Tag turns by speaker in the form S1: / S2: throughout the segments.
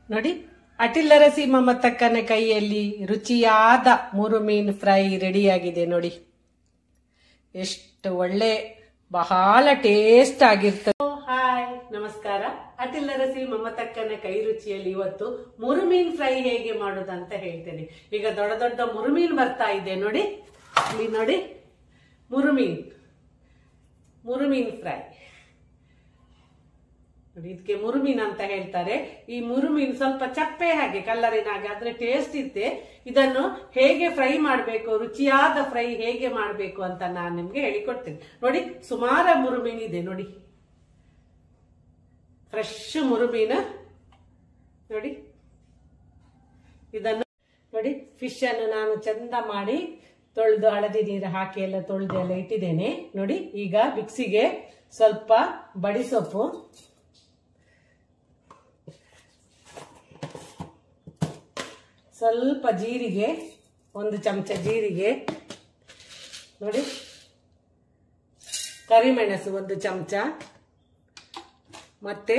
S1: ನೋಡಿ ಅಟಿಲ್ಲರಸಿ ಮಮತಕ್ಕನ ಕೈಯಲ್ಲಿ ರುಚಿಯಾದ ಮೂರು ಮೀನು ಫ್ರೈ ರೆಡಿಯಾಗಿದೆ ನೋಡಿ ಎಷ್ಟು ಒಳ್ಳೆ ಬಹಳ ಟೇಸ್ಟ್ ಆಗಿರ್ತದೆ ಹಾಯ್ ನಮಸ್ಕಾರ ಅಟಿಲ್ಲರಸಿ ಮಮತಕ್ಕನ ಕೈ ರುಚಿಯಲ್ಲಿ ಇವತ್ತು ಮುರುಮೀನ್ ಫ್ರೈ ಹೇಗೆ ಮಾಡೋದಂತ ಹೇಳ್ತೇನೆ ಈಗ ದೊಡ್ಡ ದೊಡ್ಡ ಮುರುಮೀನ್ ಬರ್ತಾ ಇದೆ ನೋಡಿ ಇಲ್ಲಿ ನೋಡಿ ಮುರುಮೀನ್ ಮುರುಮೀನ್ ಫ್ರೈ ನೋಡಿ ಇದಕ್ಕೆ ಮುರುಮೀನ್ ಅಂತ ಹೇಳ್ತಾರೆ ಈ ಮುರುಮೀನ್ ಸ್ವಲ್ಪ ಚಪ್ಪೆ ಹಾಗೆ ಕಲ್ಲರಿನ ಹಾಗೆ ಆದ್ರೆ ಟೇಸ್ಟ್ ಇತ್ತೆ ಇದನ್ನು ಹೇಗೆ ಫ್ರೈ ಮಾಡಬೇಕು ರುಚಿಯಾದ ಫ್ರೈ ಹೇಗೆ ಮಾಡಬೇಕು ಅಂತ ನಾನು ನಿಮ್ಗೆ ಹೇಳಿಕೊಡ್ತೇನೆ ನೋಡಿ ಸುಮಾರ ಮುರುಮೀನ್ ಇದೆ ನೋಡಿ ಫ್ರೆಶ್ ಮುರುಮೀನ ನೋಡಿ ಇದನ್ನು ನೋಡಿ ಫಿಶ್ ಅನ್ನು ನಾನು ಚಂದ ಮಾಡಿ ತೊಳೆದು ಹಳದಿ ನೀರು ಹಾಕಿ ಎಲ್ಲ ತೊಳೆದು ಎಲ್ಲ ಇಟ್ಟಿದ್ದೇನೆ ನೋಡಿ ಈಗ ಮಿಕ್ಸಿಗೆ ಸ್ವಲ್ಪ ಬಡಿಸೊಪ್ಪು ಸ್ವಲ್ಪ ಜೀರಿಗೆ ಒಂದು ಚಮಚ ಜೀರಿಗೆ ನೋಡಿ ಕರಿಮೆಣಸು ಒಂದು ಚಮಚ ಮತ್ತೆ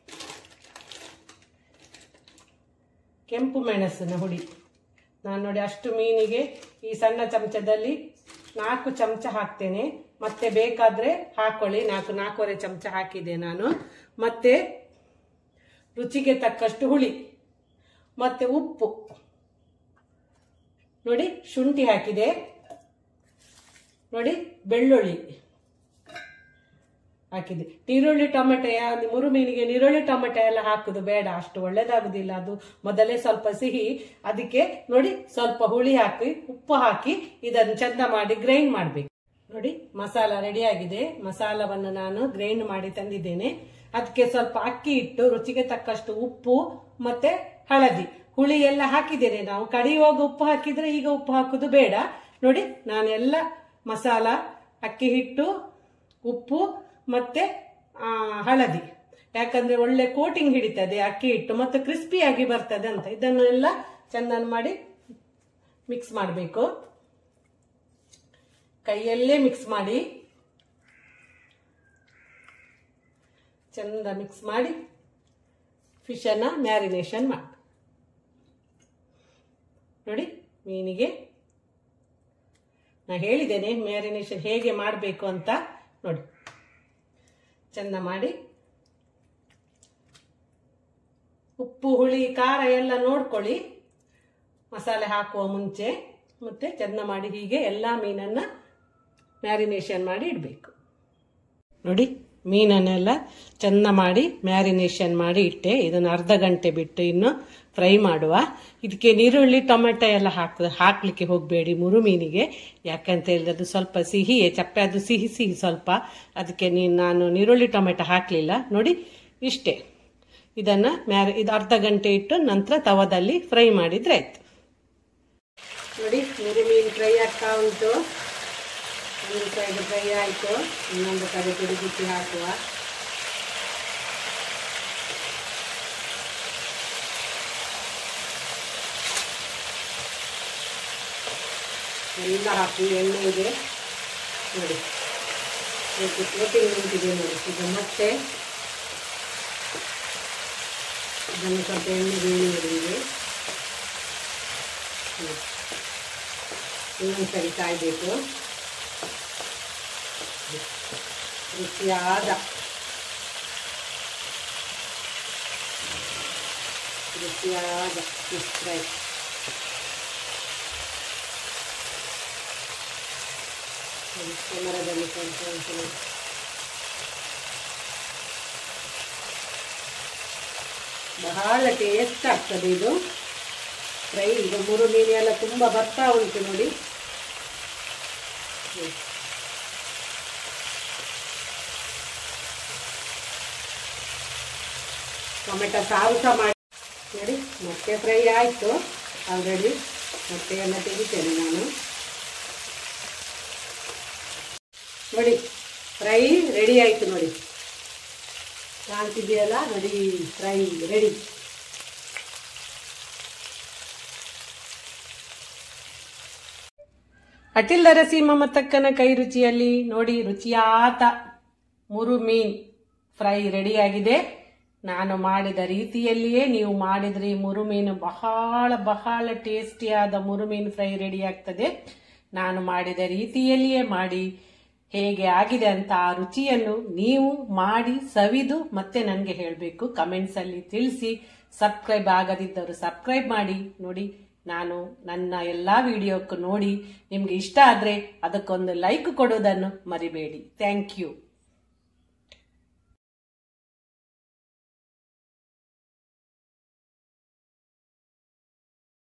S1: ಕೆಂಪು ಮೆಣಸಿನ ಹುಡಿ ನಾನು ನೋಡಿ ಅಷ್ಟು ಮೀನಿಗೆ ಈ ಸಣ್ಣ ಚಮಚದಲ್ಲಿ ನಾಲ್ಕು ಚಮಚ ಹಾಕ್ತೇನೆ ಮತ್ತೆ ಬೇಕಾದ್ರೆ ಹಾಕೊಳ್ಳಿ ನಾಲ್ಕು ನಾಲ್ಕೂವರೆ ಚಮಚ ಹಾಕಿದೆ ನಾನು ಮತ್ತೆ ರುಚಿಗೆ ತಕ್ಕಷ್ಟು ಹುಳಿ ಮತ್ತೆ ಉಪ್ಪು ನೋಡಿ ಶುಂಠಿ ಹಾಕಿದೆ ನೋಡಿ ಬೆಳ್ಳುಳ್ಳಿ ಹಾಕಿದೆ ನೀರುಳ್ಳಿ ಟೊಮೆಟೊ ಮುರು ಮೀನಿಗೆ ನೀರುಳ್ಳಿ ಟೊಮೆಟೊ ಎಲ್ಲ ಹಾಕುದು ಬೇಡ ಅಷ್ಟು ಒಳ್ಳೇದಾಗುದಿಲ್ಲ ಅದು ಮೊದಲೇ ಸ್ವಲ್ಪ ಸಿಹಿ ಅದಕ್ಕೆ ನೋಡಿ ಸ್ವಲ್ಪ ಹುಳಿ ಹಾಕಿ ಉಪ್ಪು ಹಾಕಿ ಇದನ್ನು ಚಂದ ಮಾಡಿ ಗ್ರೈಂಡ್ ಮಾಡಬೇಕು ನೋಡಿ ಮಸಾಲ ರೆಡಿ ಆಗಿದೆ ಮಸಾಲವನ್ನು ನಾನು ಗ್ರೈಂಡ್ ಮಾಡಿ ತಂದಿದ್ದೇನೆ ಅದಕ್ಕೆ ಸ್ವಲ್ಪ ಅಕ್ಕಿ ಇಟ್ಟು ರುಚಿಗೆ ತಕ್ಕಷ್ಟು ಉಪ್ಪು ಮತ್ತೆ ಹಳದಿ ಹುಳಿ ಎಲ್ಲ ಹಾಕಿದ್ದೇನೆ ನಾವು ಕಡಿಯುವಾಗ ಉಪ್ಪು ಹಾಕಿದ್ರೆ ಈಗ ಉಪ್ಪು ಹಾಕುದು ಬೇಡ ನೋಡಿ ನಾನೆಲ್ಲ ಮಸಾಲ ಅಕ್ಕಿ ಹಿಟ್ಟು ಉಪ್ಪು ಮತ್ತೆ ಹಳದಿ ಯಾಕಂದ್ರೆ ಒಳ್ಳೆ ಕೋಟಿಂಗ್ ಹಿಡಿತದೆ ಅಕ್ಕಿ ಹಿಟ್ಟು ಮತ್ತು ಕ್ರಿಸ್ಪಿಯಾಗಿ ಬರ್ತದೆ ಅಂತ ಇದನ್ನು ಎಲ್ಲ ಚಂದ ಮಾಡಿ ಮಿಕ್ಸ್ ಮಾಡಬೇಕು ಕೈಯಲ್ಲೇ ಮಿಕ್ಸ್ ಮಾಡಿ ಚಂದ ಮಿಕ್ಸ್ ಮಾಡಿ ಫಿಶನ್ನ ಮ್ಯಾರಿನೇಷನ್ ಮಾಡಿ ನೋಡಿ ಮೀನಿಗೆ ನಾ ಹೇಳಿದ್ದೇನೆ ಮ್ಯಾರಿನೇಷನ್ ಹೇಗೆ ಮಾಡಬೇಕು ಅಂತ ನೋಡಿ ಚಂದ ಮಾಡಿ ಉಪ್ಪು ಹುಳಿ ಖಾರ ಎಲ್ಲ ನೋಡ್ಕೊಳ್ಳಿ ಮಸಾಲೆ ಹಾಕುವ ಮುಂಚೆ ಮತ್ತೆ ಚಂದ ಮಾಡಿ ಹೀಗೆ ಎಲ್ಲ ಮೀನನ್ನ ಮ್ಯಾರಿನೇಷನ್ ಮಾಡಿ ಇಡಬೇಕು ನೋಡಿ ಮೀನನ್ನೆಲ್ಲ ಚಂದ ಮಾಡಿ ಮ್ಯಾರಿನೇಷನ್ ಮಾಡಿ ಇಟ್ಟೆ ಇದನ್ನು ಅರ್ಧ ಗಂಟೆ ಬಿಟ್ಟು ಇನ್ನು ಫ್ರೈ ಮಾಡುವ ಇದಕ್ಕೆ ನೀರುಳ್ಳಿ ಟೊಮೆಟೊ ಎಲ್ಲ ಹಾಕ ಹಾಕ್ಲಿಕ್ಕೆ ಹೋಗಬೇಡಿ ಮುರು ಮೀನಿಗೆ ಯಾಕಂತ ಹೇಳಿದ್ರೆ ಅದು ಸ್ವಲ್ಪ ಸಿಹಿಯೇ ಚಪ್ಪೆ ಅದು ಸಿಹಿ ಸಿಹಿ ಸ್ವಲ್ಪ ಅದಕ್ಕೆ ನೀನು ನಾನು ನೀರುಳ್ಳಿ ಟೊಮೆಟೊ ಹಾಕಲಿಲ್ಲ ನೋಡಿ ಇಷ್ಟೇ ಇದನ್ನು ಮ್ಯಾರಿ ಇದು ಅರ್ಧ ಗಂಟೆ ಇಟ್ಟು ನಂತರ ತವದಲ್ಲಿ ಫ್ರೈ ಮಾಡಿದ್ರೆ ಆಯ್ತು ನೋಡಿ ಮುರು ಮೀನು ಫ್ರೈ ಆಗ್ತಾ ಉಂಟು ಒಂದು ಸೈಡ್ ಫ್ರೈ ಆಯಿತು ಇನ್ನೊಂದು ಕಡೆ ಬಿಸಿ ಹಾಕುವ ಎಲ್ಲ ಹಾಕಿ ಎಣ್ಣೆ ಇದೆ ನೋಡಿ ಇದಕ್ಕೆ ಕೋಟಿಂಗ್ ನಿಂತಿದೆ ನೋಡಿ ಈಗ ಮತ್ತೆ ಇದನ್ನು ಸ್ವಲ್ಪ ಎಣ್ಣೆ ಬೇಳೆ ಇದೆ ಇನ್ನೊಂದು ಸರಿ ಕಾಯಬೇಕು ರುಚಿಯಾದ ರುಚಿಯಾದ ಫಿಶ್ ಫ್ರೈ ಕ್ಯಾಮರಾದಲ್ಲಿ ಸ್ವಲ್ಪ ಒಂದ್ಸಲ ಬಹಳ ಟೇಸ್ಟ್ ಆಗ್ತದೆ ಇದು ಫ್ರೈ ಈಗ ಮೂರು ಮೀನು ಎಲ್ಲ ತುಂಬ ಬರ್ತಾ ಉಂಟು ನೋಡಿ ಟೊಮೆಟೊ ಸಾರು ಸಹ ಮಾಡಿ ನೋಡಿ ಮತ್ತೆ ಫ್ರೈ ಆಯಿತು ಆಲ್ರೆಡಿ ಮತ್ತೆ ಎಲ್ಲ ತೆಗಿತೇನೆ ನಾನು ನೋಡಿ ಫ್ರೈ ರೆಡಿ ಆಯಿತು ನೋಡಿ ಕಾಣ್ತಿದೆಯಲ್ಲ ನೋಡಿ ಫ್ರೈ ರೆಡಿ ಅಟಿಲ್ಲರಸಿ ಮಮತಕ್ಕನ ಕೈ ರುಚಿಯಲ್ಲಿ ನೋಡಿ ರುಚಿಯಾದ ಮುರು ಮೀನ್ ಫ್ರೈ ರೆಡಿಯಾಗಿದೆ ನಾನು ಮಾಡಿದ ರೀತಿಯಲ್ಲಿಯೇ ನೀವು ಮಾಡಿದ್ರಿ ಮುರುಮೀನು ಬಹಳ ಬಹಳ ಟೇಸ್ಟಿಯಾದ ಮುರುಮೀನು ಫ್ರೈ ರೆಡಿ ಆಗ್ತದೆ ನಾನು ಮಾಡಿದ ರೀತಿಯಲ್ಲಿಯೇ ಮಾಡಿ ಹೇಗೆ ಆಗಿದೆ ಅಂತ ಆ ರುಚಿಯನ್ನು ನೀವು ಮಾಡಿ ಸವಿದು ಮತ್ತೆ ನನಗೆ ಹೇಳಬೇಕು ಕಮೆಂಟ್ಸ್ ಅಲ್ಲಿ ತಿಳಿಸಿ ಸಬ್ಸ್ಕ್ರೈಬ್ ಆಗದಿದ್ದರು ಸಬ್ಸ್ಕ್ರೈಬ್ ಮಾಡಿ ನೋಡಿ ನಾನು ನನ್ನ ಎಲ್ಲಾ ವಿಡಿಯೋಕ್ಕೂ ನೋಡಿ ನಿಮ್ಗೆ ಇಷ್ಟ ಆದ್ರೆ ಅದಕ್ಕೊಂದು ಲೈಕ್ ಕೊಡೋದನ್ನು ಮರಿಬೇಡಿ ಥ್ಯಾಂಕ್ ಯು